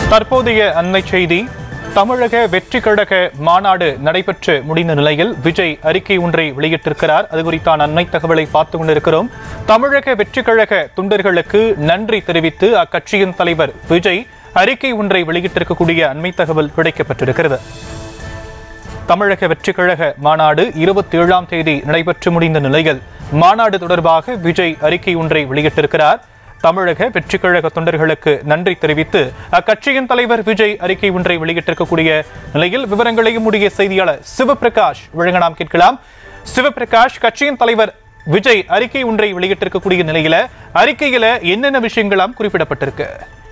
தற்போதைய அண்மை செய்தி தமிழக வெற்றி கழக மாநாடு நடைபெற்று முடிந்த நிலையில் விஜய் அறிக்கை ஒன்றை வெளியிட்டிருக்கிறார் அது குறித்தான அண்மை தகவலை பார்த்து கொண்டிருக்கிறோம் தமிழக வெற்றி கழக தொண்டர்களுக்கு நன்றி தெரிவித்து அக்கட்சியின் தலைவர் விஜய் அறிக்கை ஒன்றை வெளியிட்டிருக்கக்கூடிய அண்மை தகவல் கிடைக்கப்பட்டிருக்கிறது தமிழக வெற்றிக் கழக மாநாடு இருபத்தி ஏழாம் தேதி நடைபெற்று முடிந்த நிலையில் மாநாடு தொடர்பாக விஜய் அறிக்கை ஒன்றை வெளியிட்டிருக்கிறார் தமிழக வெற்றிக் கழக தொண்டர்களுக்கு நன்றி தெரிவித்து அக்கட்சியின் தலைவர் விஜய் அறிக்கை ஒன்றை வெளியிட்டிருக்கக்கூடிய நிலையில் விவரங்களையும் உடைய செய்தியாளர் சிவபிரகாஷ் வழங்க நாம் கேட்கலாம் சிவபிரகாஷ் கட்சியின் தலைவர் விஜய் அறிக்கை ஒன்றை வெளியிட்டிருக்கக்கூடிய நிலையில அறிக்கையில என்னென்ன விஷயங்களாம் குறிப்பிடப்பட்டிருக்கு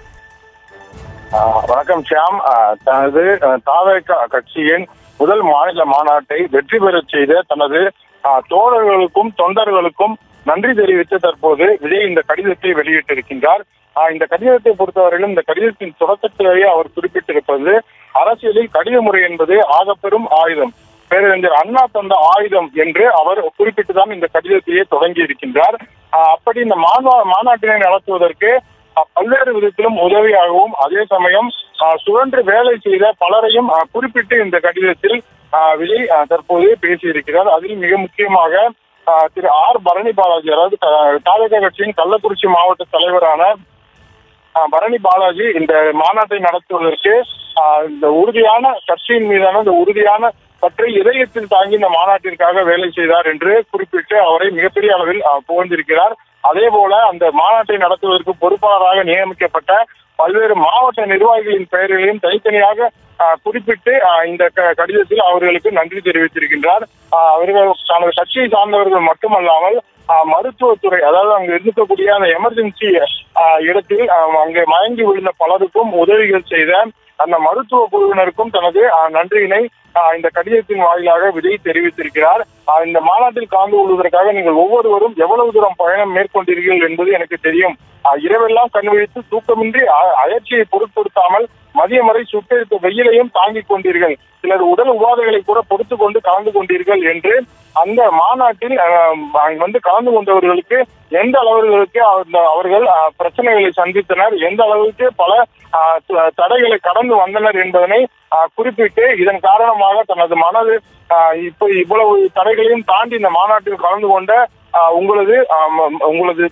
ஆஹ் வணக்கம் ஷியாம் ஆஹ் தனது தாவேக கட்சியின் முதல் மாநில மாநாட்டை வெற்றி பெறச் செய்த தனது ஆஹ் தோழர்களுக்கும் தொண்டர்களுக்கும் நன்றி தெரிவித்து தற்போது விஜய் இந்த கடிதத்தை வெளியிட்டிருக்கின்றார் ஆஹ் இந்த கடிதத்தை பொறுத்தவரையிலும் இந்த கடிதத்தின் தொடக்கத்திலேயே அவர் குறிப்பிட்டிருப்பது அரசியலில் கடித முறை என்பது ஆகப்பெரும் ஆயுதம் பேரறிஞர் அண்ணா தந்த ஆயுதம் என்று அவர் குறிப்பிட்டுதான் இந்த கடிதத்தையே தொடங்கி இருக்கின்றார் ஆஹ் அப்படி இந்த மாநா மாநாட்டினை நடத்துவதற்கு அஹ் பல்வேறு விதத்திலும் உதவியாகவும் அதே சமயம் அஹ் சுழன்று வேலை செய்த பலரையும் அஹ் குறிப்பிட்டு இந்த கடிதத்தில் அஹ் விஜய் அஹ் தற்போது பேசியிருக்கிறார் அதில் மிக முக்கியமாக அஹ் திரு ஆர் பரணி பாலாஜி அதாவது தாவக கட்சியின் கள்ளக்குறிச்சி மாவட்ட தலைவரான அஹ் பரணி பாலாஜி இந்த மாநாட்டை நடத்துவதற்கு அஹ் இந்த உறுதியான கட்சியின் மீதான இந்த உறுதியான பற்றி இதயத்தில் தாங்கி இந்த மாநாட்டிற்காக வேலை செய்தார் என்று குறிப்பிட்டு அவரை மிகப்பெரிய அளவில் அஹ், புகழ்ந்திருக்கிறார் அதே போல அந்த மாநாட்டை நடத்துவதற்கு பொறுப்பாளராக நியமிக்கப்பட்ட பல்வேறு மாவட்ட நிர்வாகிகளின் பெயர்களையும் தனித்தனியாக அஹ், குறிப்பிட்டு அஹ், இந்த க- கடிதத்தில் அவர்களுக்கு நன்றி தெரிவித்திருக்கின்றார் அஹ், அவர்கள் தனது கட்சியை சார்ந்தவர்கள் மட்டுமல்லாமல் அஹ், மருத்துவத்துறை அதாவது அங்கு இருக்கக்கூடிய அந்த எமர்ஜென்சி இடத்தில் அஹ், அங்கே மயங்கி விழுந்த பலருக்கும் உதவிகள் செய்த அந்த மருத்துவ குழுவினருக்கும் தனது அஹ், நன்றியினை அஹ், இந்த கடிதத்தின் வாயிலாக விஜய் தெரிவித்திருக்கிறார் அஹ், இந்த மாநாட்டில் கலந்து கொள்வதற்காக நீங்கள் ஒவ்வொருவரும் எவ்வளவு தூரம் பயணம் மேற்கொண்டீர்கள் என்பது எனக்கு தெரியும் அஹ், இரவெல்லாம் கண் விழித்து தூக்கமின்றி அ- அயற்சியை பொருட்படுத்தாமல் மதியம் வரை சுட்டெடுத்த வெயிலையும் தாங்கிக் கொண்டீர்கள் சிலர் உடல் உபாதைகளை கூட பொறுத்து கொண்டு கலந்து கொண்டீர்கள் என்று அந்த மாநாட்டில் அஹ், அங்கு வந்து கலந்து கொண்டவர்களுக்கு எந்த அளவுகளுக்கு அந்த- அவர்கள் அஹ், பிரச்சனைகளை சந்தித்தனர் எந்த அளவுக்கு பல அஹ், த- தடைகளை கடந்து வந்தனர் என்பதனை அஹ், குறிப்பிட்டு இதன் காரணமாக தனது மனது அஹ், இப்போ இவ்வளவு தடைகளையும் தாண்டி இந்த மாநாட்டில் கலந்து கொண்ட அஹ், உங்களது அஹ், ம- உங்களது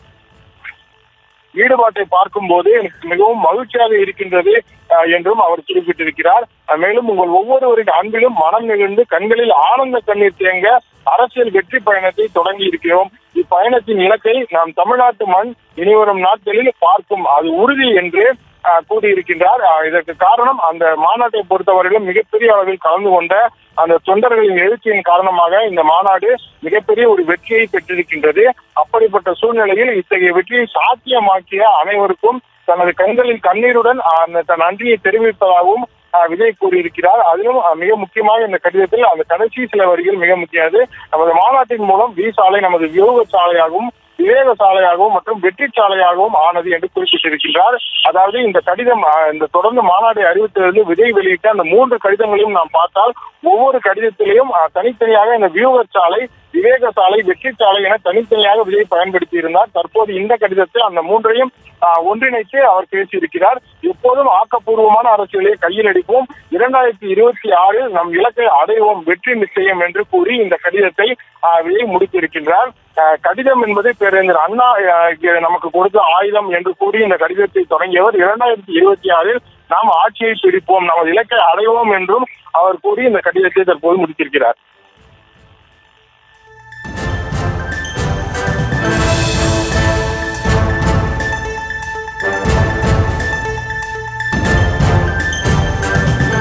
ஈடுபாட்டை பார்க்கும்போது எனக்கு மிகவும் மகிழ்ச்சியாக இருக்கின்றது அஹ், என்றும் அவர் குறிப்பிட்டிருக்கிறார் அஹ், மேலும் உங்கள் ஒவ்வொருவரின் அன்பிலும் மனம் நிகழ்ந்து கண்களில் ஆனந்த கண்ணீர் தேங்க அரசியல் வெற்றி பயணத்தை தொடங்கி இருக்கிறோம் இப்பயணத்தின் இலக்கை நாம் தமிழ்நாட்டு மண் இனிவரும் நாட்களில் பார்க்கும் அது உறுதி என்று அஹ், கூறியிருக்கின்றார் அஹ், இதற்கு காரணம் அந்த மாநாட்டை பொறுத்தவரையிலும் மிகப்பெரிய அளவில் கலந்து கொண்ட அந்த தொண்டர்களின் எழுச்சியின் காரணமாக இந்த மாநாடு மிகப்பெரிய ஒரு வெற்றியை பெற்றிருக்கின்றது அப்படிப்பட்ட சூழ்நிலையில் இத்தகைய வெற்றியை சாத்தியமாக்கிய அனைவருக்கும் தனது கண்களில் கண்ணீருடன் அஹ், அந்த தன் நன்றியை தெரிவிப்பதாகவும் அஹ், விஜய் கூறியிருக்கிறார் அதிலும் அஹ், மிக முக்கியமாக இந்த கடிதத்தில் அந்த கடைசி சில வரிகள் மிக முக்கியது நமது மாநாட்டின் மூலம் வி சாலை நமது வியோக சாலையாகவும் விவேக சாலையாகவும் மற்றும் வெற்றி சாலையாகவும் ஆனது என்று குறிப்பிட்டிருக்கின்றார் அதாவது இந்த கடிதம் அஹ், இந்த தொடர்ந்து மாநாட்டை அறிவித்ததிலிருந்து விஜய் வெளியிட்ட அந்த மூன்று கடிதங்களையும் நாம் பார்த்தால் ஒவ்வொரு கடிதத்திலையும் அஹ், தனித்தனியாக இந்த வியூக சாலை விவேக சாலை வெற்றி சாலை என தனித்தனியாக விஜய் பயன்படுத்தி இருந்தார் தற்போது இந்த கடிதத்தில் அந்த மூன்றையும் அஹ், ஒன்றிணைத்து அவர் பேசியிருக்கிறார் எப்போதும் ஆக்கப்பூர்வமான அரசியலை கையில் எடுப்போம் இரண்டாயிரத்தி இருபத்தி ஆறில் நம் இலக்கை அடைவோம் வெற்றி நிச்சயம் என்று கூறி இந்த கடிதத்தை அஹ், விஜய் முடித்திருக்கின்றார் அஹ், கடிதம் என்பது பேரறிஞர் அண்ணா அஹ், நமக்கு கொடுத்த ஆயுதம் என்று கூறி இந்த கடிதத்தை தொடங்கியவர் இரண்டாயிரத்தி இருபத்தி ஆறில் நாம் ஆட்சியை பிடிப்போம் நமது இலக்கை அடைவோம் என்றும் அவர் கூறி இந்த கடிதத்தை தற்போது முடித்திருக்கிறார்